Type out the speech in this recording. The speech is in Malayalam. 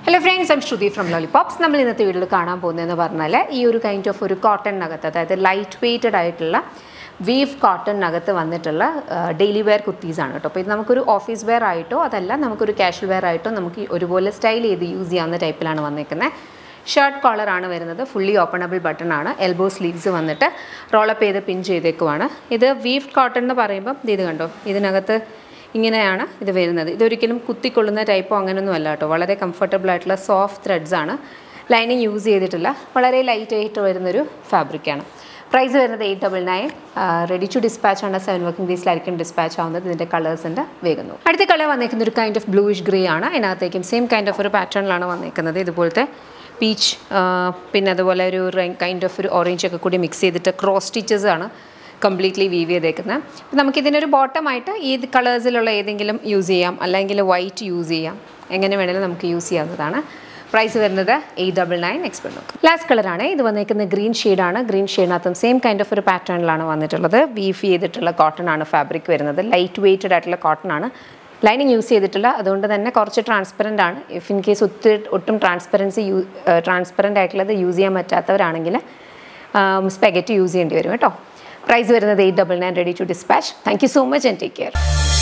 hello friends I'm Shruti from Lollipops നമ്മൾ ഇന്നത്തെ വീഡിയോയിൽ കാണാൻ പോകുന്നതെന്ന് പറഞ്ഞാൽ ഈ ഒരു കൈൻഡ് ഓഫ് ഒരു കോട്ടണിനകത്ത് അതായത് ലൈറ്റ് വെയ്റ്റഡ് ആയിട്ടുള്ള വീവ് കോട്ടണിനകത്ത് വന്നിട്ടുള്ള ഡെയിലി വെയർ കുർത്തീസാണ് കേട്ടോ അപ്പോൾ ഇത് നമുക്കൊരു ഓഫീസ് വെയർ ആയിട്ടോ അതല്ല നമുക്കൊരു കാഷ്വൽ വെയർ ആയിട്ടോ നമുക്ക് ഈ ഒരുപോലെ സ്റ്റൈൽ ചെയ്ത് യൂസ് ചെയ്യാവുന്ന ടൈപ്പിലാണ് വന്നേക്കുന്നത് ഷർട്ട് കോളറാണ് വരുന്നത് ഫുള്ളി ഓപ്പണബിൾ ബട്ടൺ ആണ് എൽബോ സ്ലീവ്സ് വന്നിട്ട് റോളപ്പ് ചെയ്ത് പിൻ ചെയ്തേക്കുവാണ് ഇത് വീവ് കോട്ടൺ എന്ന് പറയുമ്പം ഇത് കണ്ടോ ഇതിനകത്ത് ഇങ്ങനെയാണ് ഇത് വരുന്നത് ഇതൊരിക്കലും കുത്തിക്കൊള്ളുന്ന ടൈപ്പോ അങ്ങനെയൊന്നും അല്ല കേട്ടോ വളരെ കംഫർട്ടബിൾ ആയിട്ടുള്ള സോഫ്റ്റ് ത്രെഡ്സ് ആണ് ലൈനിങ് യൂസ് ചെയ്തിട്ടില്ല വളരെ ലൈറ്റ് ആയിട്ട് വരുന്നൊരു ഫാബ്രിക്കാണ് പ്രൈസ് വരുന്നത് eight double nine ready to dispatch ആണ് സെവൻ വർക്കിംഗ് ഡേയ്സിലായിരിക്കും ഡിസ്പാച്ച് ആവുന്നത് ഇതിൻ്റെ കളേഴ്സിൻ്റെ വേഗന്നു അടുത്ത കളർ വന്നേക്കുന്ന ഒരു കൈൻഡ് ഓഫ് ബ്ലൂയിഷ് ഗ്രേ ആണ് അതിനകത്തേക്കും സെയിം കൈൻഡ് ഓഫ് ഒരു പാറ്റേണിലാണ് വന്നേക്കുന്നത് ഇതുപോലത്തെ പീച്ച് പിന്നെ അതുപോലെ ഒരു കൈൻഡ് ഓഫ് ഒരു ഓറഞ്ച് ഒക്കെ കൂടി മിക്സ് ചെയ്തിട്ട് ക്രോസ് സ്റ്റിച്ചസ് ആണ് കംപ്ലീറ്റ്ലി വീവ് ചെയ്തേക്കുന്നത് അപ്പോൾ നമുക്കിതിനൊരു ബോട്ടമായിട്ട് ഈ കളേഴ്സിലുള്ള ഏതെങ്കിലും യൂസ് ചെയ്യാം അല്ലെങ്കിൽ വൈറ്റ് യൂസ് ചെയ്യാം എങ്ങനെ വേണമെങ്കിലും നമുക്ക് യൂസ് ചെയ്യാവുന്നതാണ് പ്രൈസ് വരുന്നത് എയ്റ്റ് ഡബിൾ നയൻ എക്സ്പെർട്ട് നോക്ക് ലാസ്റ്റ് കളറാണ് ഇത് വന്നേക്കുന്ന ഗ്രീൻ ഷെയ്ഡാണ് ഗ്രീൻ ഷെയ്ഡിനകത്തും സെയിം കൈൻഡ് ഓഫ് ഒരു പാറ്റേണിലാണ് വന്നിട്ടുള്ളത് വീഫ് ചെയ്തിട്ടുള്ള കോട്ടൺ ആണ് ഫാബ്രിക് വരുന്നത് ലൈറ്റ് വെയ്റ്റഡ് ആയിട്ടുള്ള കോട്ടൺ ആണ് ലൈനിങ് യൂസ് ചെയ്തിട്ടില്ല അതുകൊണ്ട് തന്നെ കുറച്ച് ട്രാൻസ്പെറൻ്റ് ആണ് ഇഫ് ഇൻ കേസ് ഒത്തിരി ഒട്ടും ട്രാൻസ്പെറൻസി യൂ ട്രാൻസ്പെറൻ്റ് ആയിട്ടുള്ളത് യൂസ് ചെയ്യാൻ പറ്റാത്തവരാണെങ്കിൽ സ്പെഗറ്റ് യൂസ് ചെയ്യേണ്ടി വരും കേട്ടോ പ്രൈസ് വരുന്നത് eight double nine ready to dispatch thank you so much and take care